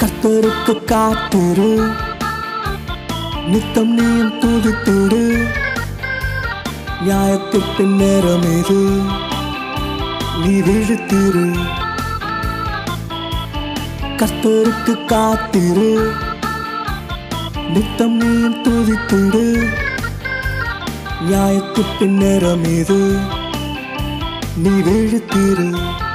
கர்த்தருக்கு காத்திரு நித்தம் நீயும் துதித்திடு நியாயத்திற்கு நேரம் இது நீ விழுத்திரு கர்த்தருக்கு காத்திரு நித்தம் நீயும் துதித்திடு நியாயத்திற்கு நேரம் இது நீ விழுத்திரு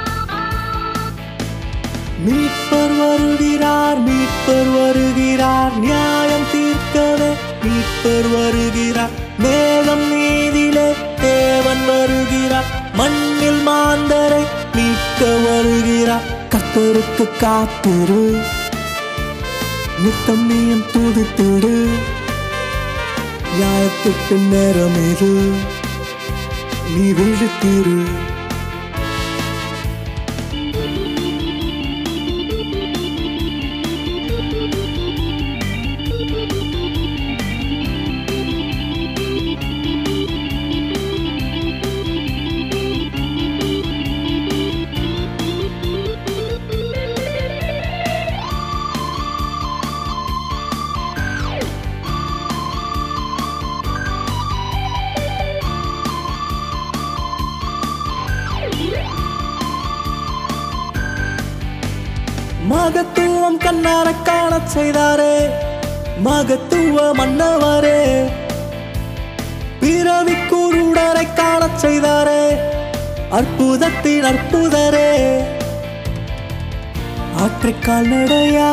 மீட்பர் வருகிறார் மீட்பர் வருகிறார் நியாயம் தீர்க்கவே மீட்பர் வருகிறார் மேகம் மீதிலே தேவன் வருகிறார் மண்ணில் மாந்தரை மீட்க வருகிறார் கர்த்தருக்கு காத்திரு நித்தம் நீயும் துதித்திடு நியாயத்திற்கு நேரம் இது நீ விழுத்திரு மகத்துவம் கண்ணார காணச் செய்தாரே மகத்துவ மன்னவரே பிறவி கூருடரை காணச் செய்தாரே அற்புதத்தின் அற்புதரே ஆற்றை கால்நடையா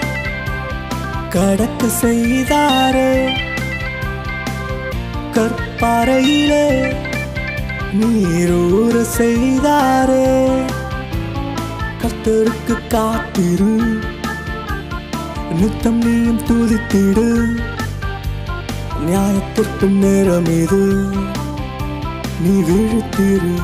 கடக்க செய்தாரே கற்பாறையிலே நீரூற செய்தாரே கர்த்தருக்கு காத்திரு நித்தம் நீயும் துதித்திடு நியாயத்திற்கு நேரம் இது நீ விழுத்திரு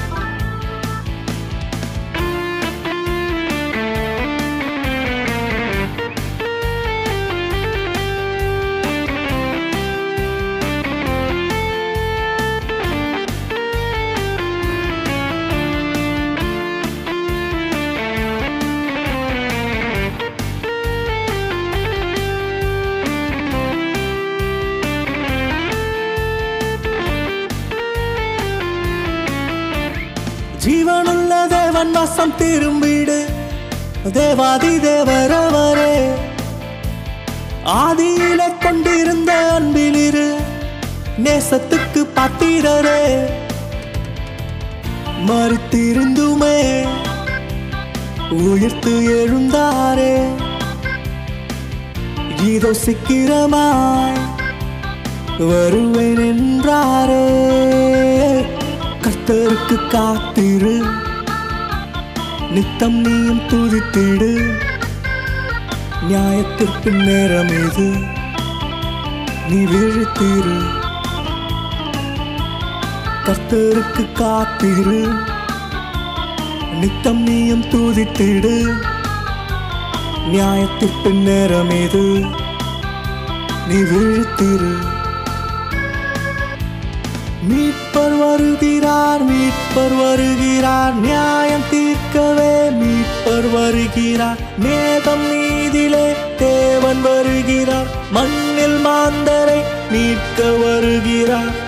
ஜீவனுள்ள தேவன் வசம் திரும்பிடு தேவாதி தேவரவரே ஆதியில கொண்டிருந்த அன்பிலிரு நேசத்துக்கு பாத்திரரே மறுத்திருந்துமே உயிர்த்து எழுந்தாரே இதோ சிக்கிரமாய் வருவேன் என்றாரே கர்த்தருக்கு காத்திரு நித்தம் நீயும் துதித்திடு நியாயத்திற்கு நேரம் இது நீ விழுத்திரு கர்த்தருக்கு காத்திரு நித்தம் நீயும் துதித்திடு நியாயத்திற்கு நேரம் இது நீ விழுத்திரு மீட்பர் வருகிறார் மீட்பர் வருகிறார் நியாயம் தீர்க்கவே மீட்பர் வருகிறார் மேகம் மீதிலே தேவன் வருகிறார் மண்ணில் மாந்தரை மீட்க வருகிறார்